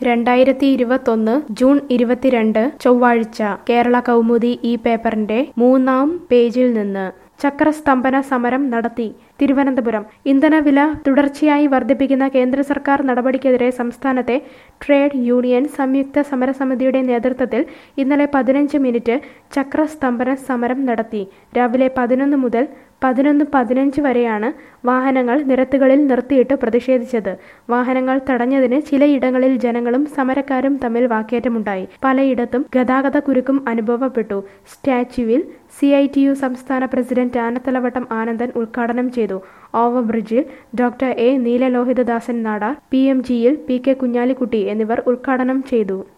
രണ്ടായിരത്തി ഇരുപത്തൊന്ന് ജൂൺ ഇരുപത്തിരണ്ട് ചൊവ്വാഴ്ച കേരള കൗമുദി ഈ പേപ്പറിന്റെ മൂന്നാം പേജിൽ നിന്ന് ചക്രസ്തംഭന സമരം നടത്തി തിരുവനന്തപുരം ഇന്ധനവില തുടർച്ചയായി വർദ്ധിപ്പിക്കുന്ന കേന്ദ്ര സർക്കാർ നടപടിക്കെതിരെ സംസ്ഥാനത്തെ ട്രേഡ് യൂണിയൻ സംയുക്ത സമരസമിതിയുടെ നേതൃത്വത്തിൽ ഇന്നലെ പതിനഞ്ച് മിനിറ്റ് ചക്രസ്തംഭന സമരം നടത്തി രാവിലെ പതിനൊന്ന് മുതൽ പതിനൊന്ന് പതിനഞ്ച് വരെയാണ് വാഹനങ്ങൾ നിരത്തുകളിൽ നിർത്തിയിട്ട് പ്രതിഷേധിച്ചത് വാഹനങ്ങൾ തടഞ്ഞതിന് ചിലയിടങ്ങളിൽ ജനങ്ങളും സമരക്കാരും തമ്മിൽ വാക്കേറ്റമുണ്ടായി പലയിടത്തും ഗതാഗത കുരുക്കും അനുഭവപ്പെട്ടു സ്റ്റാച്യുവിൽ സി ഐ ടി യു സംസ്ഥാന പ്രസിഡന്റ് ആനത്തലവട്ടം ആനന്ദൻ ഉദ്ഘാടനം ചെയ്തു ഓവർബ്രിഡ്ജിൽ doctor A Neelalohithadasan Nadar P M ജിയിൽ പി കെ കുഞ്ഞാലിക്കുട്ടി എന്നിവർ ഉദ്ഘാടനം ചെയ്തു